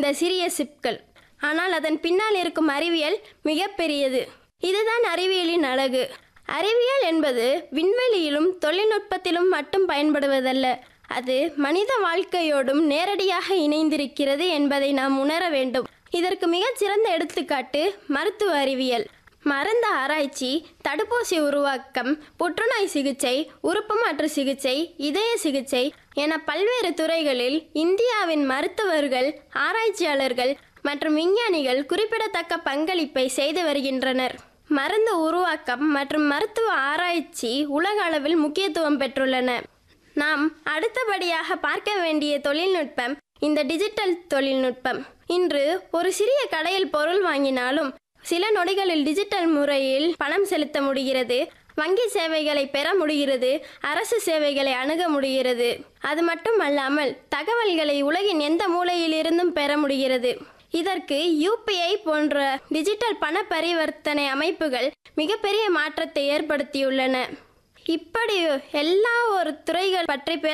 சில சிறிய சிப்கள் ஆனால் அதன் பின்னால் இருக்கும் அறிவியல் மிகப்பெரியது இதுதான் அறிவியலின் அழகு அறிவியல் என்பது விண்வெளியிலும் தொழில்நுட்பத்திலும் மட்டும் பயன்படுவதல்ல அது மனித வாழ்க்கையோடும் நேரடியாக இணைந்திருக்கிறது என்பதை நாம் உணர வேண்டும் இதற்கு மிகச்சிறந்த எடுத்துக்காட்டு மருத்துவ அறிவியல் மருந்து ஆராய்ச்சி தடுப்பூசி உருவாக்கம் புற்றுநோய் சிகிச்சை உறுப்பு மாற்று சிகிச்சை இதய சிகிச்சை என பல்வேறு துறைகளில் இந்தியாவின் மருத்துவர்கள் ஆராய்ச்சியாளர்கள் மற்றும் விஞ்ஞானிகள் குறிப்பிடத்தக்க பங்களிப்பை செய்து வருகின்றனர் மருந்து உருவாக்கம் மற்றும் மருத்துவ ஆராய்ச்சி உலக அளவில் முக்கியத்துவம் பெற்றுள்ளன நாம் அடுத்தபடியாக பார்க்க வேண்டிய தொழில்நுட்பம் இந்த டிஜிட்டல் தொழில்நுட்பம் இன்று ஒரு சிறிய கடையில் பொருள் வாங்கினாலும் சில நொடிகளில் டிஜிட்டல் முறையில் பணம் செலுத்த முடிகிறது வங்கி சேவைகளை பெற முடிகிறது அரசு சேவைகளை அணுக முடிகிறது அது மட்டுமல்லாமல் தகவல்களை உலகின் எந்த மூலையிலிருந்தும் பெற முடிகிறது இதற்கு யூபிஐ போன்ற டிஜிட்டல் பண பரிவர்த்தனை அமைப்புகள் மிகப்பெரிய மாற்றத்தை ஏற்படுத்தியுள்ளன இப்படி எல்லா ஒரு துறைகள் பற்றி பேச